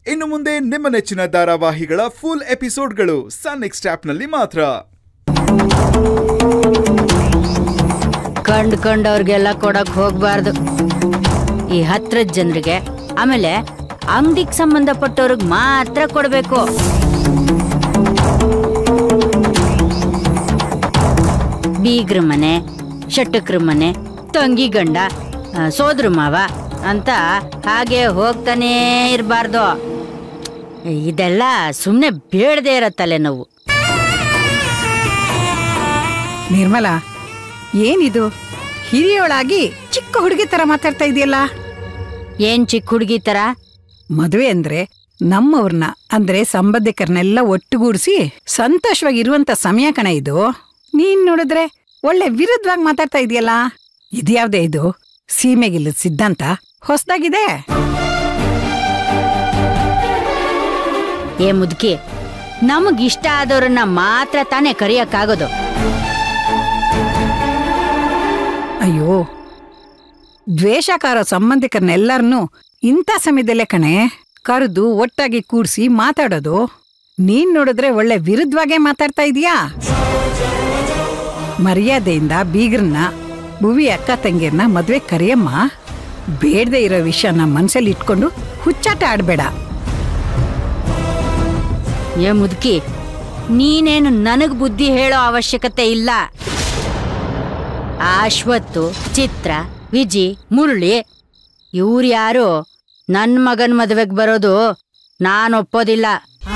ಇನ್ನು ಮುಂದೆ ನಿಮ್ಮ ನೆಚ್ಚಿನ ಧಾರಾವಾಹಿಗಳ ಫುಲ್ ಎಪಿಸೋಡ್ಗಳು ಸನ್ ನೆಕ್ಸ್ಟ್ ಆಪ್ನಲ್ಲಿ ಮಾತ್ರ ಕಂಡ್ ಕಂಡವ್ರಿಗೆಲ್ಲ ಕೊಡಕ್ ಹೋಗ್ಬಾರ್ದು ಈ ಹತ್ರದ ಜನರಿಗೆ ಆಮೇಲೆ ಅಂಗಡಿಗೆ ಸಂಬಂಧಪಟ್ಟವ್ರಿಗೆ ಮಾತ್ರ ಕೊಡಬೇಕು ಬೀಗ್ರ ಮನೆ ಶಟಕ್ರ ಮನೆ ತಂಗಿ ಗಂಡ ಆ, ಸೋದ್ರ ಮಾವ ಅಂತ ಹಾಗೆ ಹೋಗ್ತಾನೇ ಇರಬಾರ್ದು ಇದೆಲ್ಲ ಸುಮ್ಮನೆ ಬೇಡದೇ ಇರೋ ತಲೆನೋವು ನಿರ್ಮಲಾ ಏನಿದು ಹಿರಿಯೋಳಾಗಿ ಚಿಕ್ಕ ಹುಡುಗಿ ತರ ಮಾತಾಡ್ತಾ ಇದೆಯಲ್ಲ ಏನ್ ಚಿಕ್ಕ ಹುಡುಗಿ ತರ ಮದುವೆ ಅಂದ್ರೆ ನಮ್ಮವ್ರನ್ನ ಅಂದ್ರೆ ಸಂಬಂಧಿಕರನ್ನೆಲ್ಲ ಒಟ್ಟುಗೂಡಿಸಿ ಸಂತೋಷವಾಗಿ ಇರುವಂತ ಸಮಯ ಕಣ ಇದು ನೀನ್ ನೋಡಿದ್ರೆ ಒಳ್ಳೆ ವಿರುದ್ಧವಾಗಿ ಮಾತಾಡ್ತಾ ಇದೆಯಲ್ಲ ಇದ್ಯಾವ್ದೇ ಇದು ಸೀಮೆಗಿಲ್ಲದ ಸಿದ್ಧಾಂತ ಹೊಸ್ದಾಗಿದೆ ಏ ಮುದುಕಿ ನಮಗಿಷ್ಟ ಆದವ್ರನ್ನ ಮಾತ್ರ ತಾನೇ ಕರೆಯಕ್ಕಾಗೋದು ಅಯ್ಯೋ ದ್ವೇಷಕಾರ ಸಂಬಂಧಿಕರನ್ನೆಲ್ಲರನ್ನೂ ಇಂಥ ಸಮಯದಲ್ಲೇ ಕಣೆ ಕರೆದು ಒಟ್ಟಾಗಿ ಕೂಡ್ಸಿ ಮಾತಾಡೋದು ನೀನ್ ನೋಡಿದ್ರೆ ಒಳ್ಳೆ ವಿರುದ್ಧವಾಗೇ ಮಾತಾಡ್ತಾ ಇದೀಯಾ ಮರ್ಯಾದೆಯಿಂದ ಬೀಗ್ರನ್ನ ಭುವಿ ಅಕ್ಕ ತಂಗಿಯರ್ನ ಮದ್ವೆ ಕರಿಯಮ್ಮ ಬೇಡದೆ ಇರೋ ವಿಷಯನ ಮನ್ಸಲ್ಲಿ ಇಟ್ಕೊಂಡು ಹುಚ್ಚಾಟ ಆಡ್ಬೇಡ ಏ ಮುದುಕಿ ನೀನೇನು ನನಗ್ ಬುದ್ಧಿ ಹೇಳೋ ಅವಶ್ಯಕತೆ ಇಲ್ಲ ಅಶ್ವತ್ತು ಚಿತ್ರ ವಿಜಿ ಮುರಳಿ ಇವ್ರು ಯಾರು ನನ್ನ ಮಗನ ಮದುವೆಗೆ ಬರೋದು ನಾನು ಒಪ್ಪೋದಿಲ್ಲ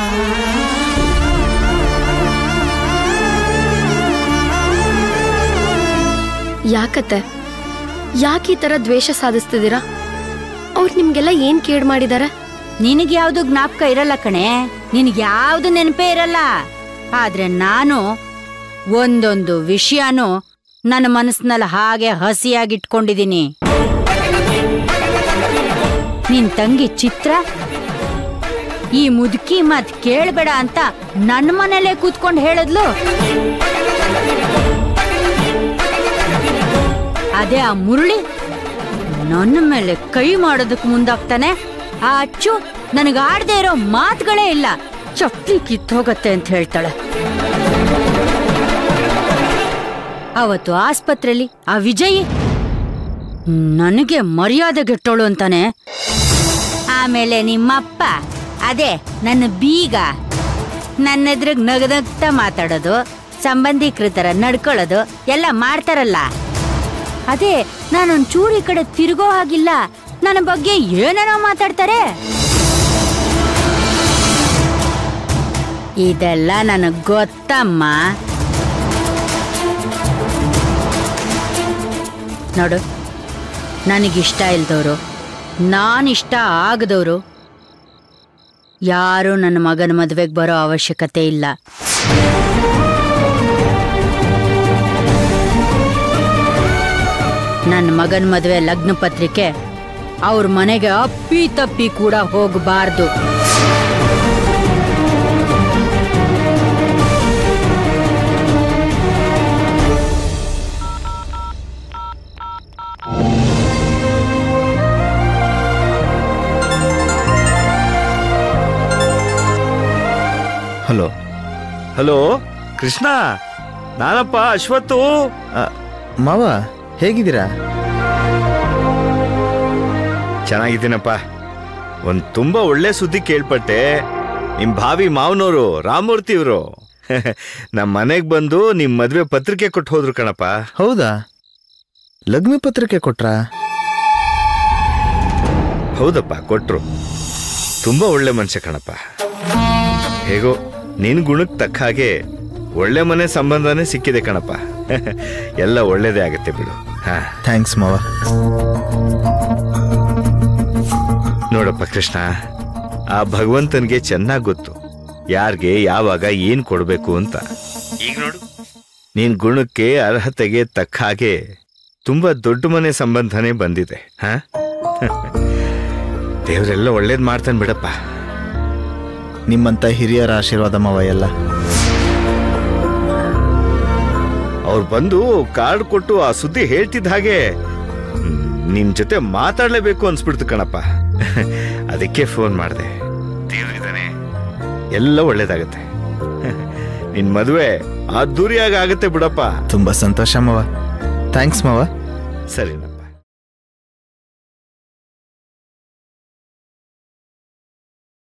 ಯಾಕತ್ತೆ ಯಾಕೆ ಈ ತರ ದ್ವೇಷ ಸಾಧಿಸ್ತಿದ್ದೀರಾ ಅವ್ರು ನಿಮ್ಗೆಲ್ಲ ಏನ್ ಕೇಡ್ ಮಾಡಿದಾರೆ ನಿನಗೆ ಯಾವ್ದು ಜ್ಞಾಪಕ ಇರಲ್ಲ ಕಣೆ ನಿನಗೆ ಯಾವ್ದು ನೆನಪೇ ಇರಲ್ಲ ಆದ್ರೆ ನಾನು ಒಂದೊಂದು ವಿಷಯನೂ ನನ್ನ ಮನಸ್ಸಿನಲ್ಲಿ ಹಾಗೆ ಹಸಿಯಾಗಿಟ್ಕೊಂಡಿದ್ದೀನಿ ನಿನ್ ತಂಗಿ ಚಿತ್ರ ಈ ಮುದುಕಿ ಮತ್ ಕೇಳ್ಬೇಡ ಅಂತ ನನ್ನ ಮನೇಲೆ ಕೂತ್ಕೊಂಡು ಹೇಳಿದ್ಲು ಅದೇ ಆ ಮುರಳಿ ನನ್ನ ಮೇಲೆ ಕೈ ಮಾಡೋದಕ್ಕೆ ಮುಂದಾಗ್ತಾನೆ ಆ ಅಚ್ಚು ನನಗೆ ಆಡದೆ ಇರೋ ಮಾತುಗಳೇ ಇಲ್ಲ ಚಪ್ಪಲಿ ಕಿತ್ತೋಗತ್ತೆ ಅಂತ ಹೇಳ್ತಾಳೆ ಅವತ್ತು ಆಸ್ಪತ್ರೆಯಲ್ಲಿ ಆ ವಿಜಯ್ ನನಗೆ ಮರ್ಯಾದೆ ಗೆಟ್ಟೋಳು ಅಂತಾನೆ ಆಮೇಲೆ ನಿಮ್ಮಪ್ಪ ಅದೇ ನನ್ನ ಬೀಗ ನನ್ನ ಎದುರಿಗೆ ನಗನಗ್ತಾ ಮಾತಾಡೋದು ಸಂಬಂಧಿಕರ ಥರ ನಡ್ಕೊಳ್ಳೋದು ಎಲ್ಲ ಮಾಡ್ತಾರಲ್ಲ ಅದೇ ನಾನೊಂದ್ ಚೂರು ಈ ಕಡೆ ತಿರುಗೋ ಹಾಗಿಲ್ಲ ನನ್ನ ಬಗ್ಗೆ ಏನೇನೋ ಮಾತಾಡ್ತಾರೆ ಇದೆಲ್ಲ ನನಗ್ ಗೊತ್ತಮ್ಮ ನೋಡು ನನಗಿಷ್ಟ ಇಲ್ದವರು ನಾನಿಷ್ಟ ಆಗದವರು ಯಾರು ನನ್ನ ಮಗನ ಮದುವೆಗೆ ಬರೋ ಅವಶ್ಯಕತೆ ಇಲ್ಲ ನನ್ನ ಮಗನ ಮದುವೆ ಲಗ್ನ ಪತ್ರಿಕೆ ಅವ್ರ ಮನೆಗೆ ಅಪ್ಪಿ ತಪ್ಪಿ ಕೂಡ ಹೋಗಬಾರ್ದು ಹಲೋ ಹಲೋ ಕೃಷ್ಣ ನಾನಪ್ಪ ಅಶ್ವತ್ತು ಮಾವ ಹೇಗಿದ್ದೀರಾ ಚೆನ್ನಾಗಿದ್ದೀನಪ್ಪ ಒಂದ್ ತುಂಬಾ ಒಳ್ಳೆ ಸುದ್ದಿ ಕೇಳ್ಪಟ್ಟೆ ನಿಮ್ ಭಾವಿ ಮಾವನವರು ರಾಮಮೂರ್ತಿ ಇವರು ನಮ್ಮ ಮನೆಗ್ ಬಂದು ನಿಮ್ ಮದ್ವೆ ಪತ್ರಿಕೆ ಕೊಟ್ಟು ಹೋದ್ರು ಕಣಪ್ಪ ಹೌದಾ ಲಗ್ನ ಪತ್ರಿಕೆ ಕೊಟ್ರಾ ಹೌದಪ್ಪ ಕೊಟ್ರು ತುಂಬಾ ಒಳ್ಳೆ ಮನುಷ್ಯ ಕಣಪ್ಪ ಹೇಗೋ ನಿನ್ ಗುಣಕ್ ತಕ್ಕ ಹಾಗೆ ಒಳ್ಳೆ ಮನೆ ಸಂಬಂಧನೇ ಸಿಕ್ಕಿದೆ ಕಣಪ್ಪ ಎಲ್ಲ ಒಳ್ಳೇದೇ ಆಗತ್ತೆ ಬಿಡು ಹಾ ಥ್ಯಾಂಕ್ಸ್ ಮಾವ ನೋಡಪ್ಪ ಕೃಷ್ಣ ಆ ಭಗವಂತನ್ಗೆ ಚೆನ್ನಾಗ್ ಗೊತ್ತು ಯಾರ್ಗೆ ಯಾವಾಗ ಏನ್ ಕೊಡ್ಬೇಕು ಅಂತ ಈಗ ನೋಡು ನಿನ್ ಗುಣಕ್ಕೆ ಅರ್ಹತೆಗೆ ತಕ್ಕ ಹಾಗೆ ತುಂಬಾ ದೊಡ್ಡ ಮನೆ ಸಂಬಂಧನೇ ಬಂದಿದೆ ಹಾ ದೇವರೆಲ್ಲ ಒಳ್ಳೇದ್ ಮಾಡ್ತಾನೆ ಬಿಡಪ್ಪ ನಿಮ್ಮಂತ ಹಿರಿಯರ ಆಶೀರ್ವಾದ ಮಾವ ಎಲ್ಲ ಅವ್ರು ಬಂದು ಕಾರ್ಡ್ ಕೊಟ್ಟು ಆ ಸುದ್ದಿ ಹೇಳ್ತಿದ್ದ ಹಾಗೆ ಹ್ಮ್, ನಿನ್ ಜೊತೆ ಮಾತಾಡ್ಲೇಬೇಕು ಅನ್ಸ್ಬಿಡ್ತು ಕಣಪ್ಪ ಅದಕ್ಕೆ ಫೋನ್ ಮಾಡಿದೆ ಎಲ್ಲ ಒಳ್ಳೇದಾಗತ್ತೆ ನಿನ್ ಮದುವೆ ಅದ್ದೂರಿಯಾಗಿ ಆಗತ್ತೆ ಬಿಡಪ್ಪ ತುಂಬಾ ಸಂತೋಷ ಮಾವ ಥ್ಯಾಂಕ್ಸ್ ಮಾವ ಸರಿನಾ